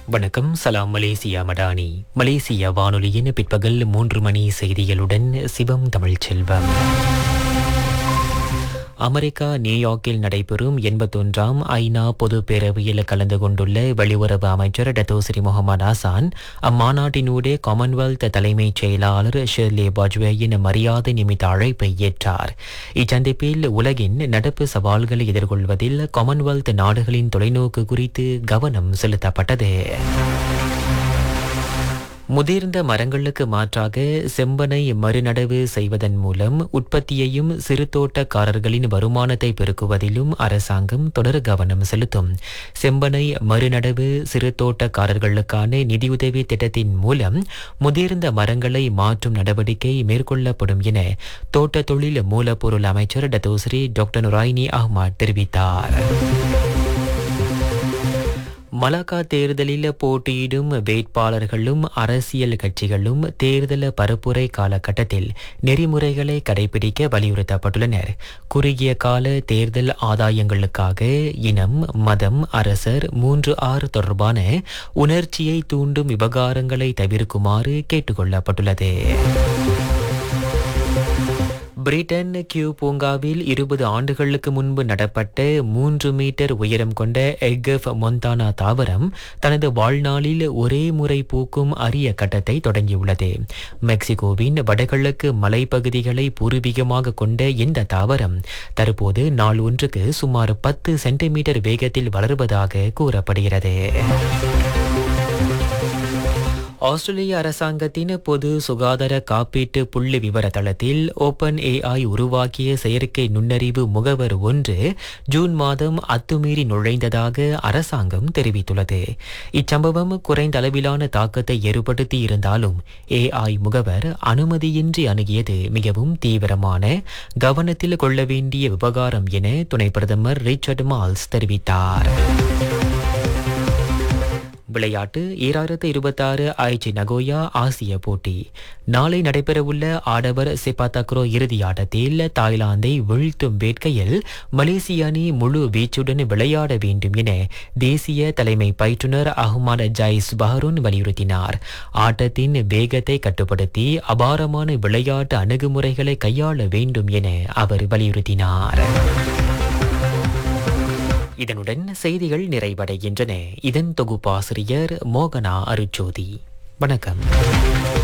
வணக்கம் சலாம் மலேசியா மடானி மலேசிய வானொலியின் பிற்பகல் மூன்று மணி செய்திகளுடன் சிவம் தமிழ் செல்வம் அமெரிக்கா நியூயார்க்கில் நடைபெறும் எண்பத்தொன்றாம் ஐநா பொது பேரவையில் கலந்து கொண்டுள்ள வெளியுறவு அமைச்சர் டத்தோஸ்ரீ முகமது ஹசான் அம்மாநாட்டினூடே காமன்வெல்த் தலைமைச் செயலாளர் ஷெர்லி பாஜ்வேயின் மரியாதை நிமித்த அழைப்பை ஏற்றார் இச்சந்திப்பில் உலகின் நடப்பு சவால்களை எதிர்கொள்வதில் காமன்வெல்த் நாடுகளின் தொலைநோக்கு குறித்து கவனம் செலுத்தப்பட்டது முதிர்ந்த மரங்களுக்கு மாற்றாக செம்பனை மறுநடவு செய்வதன் மூலம் உற்பத்தியையும் சிறுதோட்டக்காரர்களின் வருமானத்தை பெருக்குவதிலும் அரசாங்கம் தொடர் கவனம் செலுத்தும் செம்பனை மறுநடவு சிறுதோட்டக்காரர்களுக்கான நிதியுதவி திட்டத்தின் மூலம் முதிர்ந்த மரங்களை மாற்றும் நடவடிக்கை மேற்கொள்ளப்படும் என தோட்ட தொழில் மூலப்பொருள் அமைச்சர் டத்தோஸ்ரீ டாக்டர் நுராயினி அஹ்மத் தெரிவித்தார் மலாக்கா தேர்தலில் போட்டியிடும் வேட்பாளர்களும் அரசியல் கட்சிகளும் தேர்தல் பரப்புரை காலகட்டத்தில் நெறிமுறைகளை கடைபிடிக்க வலியுறுத்தப்பட்டுள்ளனர் குறுகிய கால தேர்தல் ஆதாயங்களுக்காக இனம் மதம் அரசர் மூன்று ஆறு தொடர்பான உணர்ச்சியை தூண்டும் விவகாரங்களை தவிர்க்குமாறு கேட்டுக்கொள்ளப்பட்டுள்ளது பிரிட்டன் கியூ பூங்காவில் இருபது ஆண்டுகளுக்கு முன்பு நடப்பட்ட மூன்று மீட்டர் உயரம் கொண்ட எக்கஃப் மொந்தானா தாவரம் தனது வாழ்நாளில் ஒரே முறை பூக்கும் அரிய கட்டத்தை தொடங்கியுள்ளது மெக்சிகோவின் வடகிழக்கு மலைப்பகுதிகளை பூர்வீகமாக கொண்ட இந்த தாவரம் தற்போது நாள் ஒன்றுக்கு சுமார் பத்து சென்டிமீட்டர் வேகத்தில் வளர்வதாக கூறப்படுகிறது ஆஸ்திரேலிய அரசாங்கத்தின் பொது சுகாதார காப்பீட்டு புள்ளி விவர தளத்தில் ஓபன் ஏஐ உருவாக்கிய செயற்கை நுண்ணறிவு முகவர் ஒன்று ஜூன் மாதம் அத்துமீறி நுழைந்ததாக அரசாங்கம் தெரிவித்துள்ளது இச்சம்பவம் குறைந்த அளவிலான தாக்கத்தை ஏற்படுத்தி இருந்தாலும் ஏஐ முகவர் அனுமதியின்றி அணுகியது மிகவும் தீவிரமான கவனத்தில் கொள்ள வேண்டிய விவகாரம் என துணை பிரதமர் ரிச்சர்ட் மால்ஸ் தெரிவித்தார் விளையாட்டு ஈராயிரத்து இருபத்தாறு ஐச்சி நகோயா ஆசிய போட்டி நாளை நடைபெறவுள்ள ஆடவர் செப்பாத்தக்ரோ இறுதி ஆட்டத்தில் தாய்லாந்தை வீழ்த்தும் வேட்கையில் மலேசிய அணி முழு வீச்சுடன் விளையாட வேண்டும் என தேசிய தலைமை பயிற்றுனர் அஹ்மத் ஜைஸ் பஹரூன் வலியுறுத்தினார் ஆட்டத்தின் வேகத்தை கட்டுப்படுத்தி அபாரமான விளையாட்டு அணுகுமுறைகளை கையாள வேண்டும் என அவர் வலியுறுத்தினார் இதனுடன் செய்திகள் நிறைவடைகின்றன இதன் தொகுப்பாசிரியர் மோகனா அருச்சோதி வணக்கம்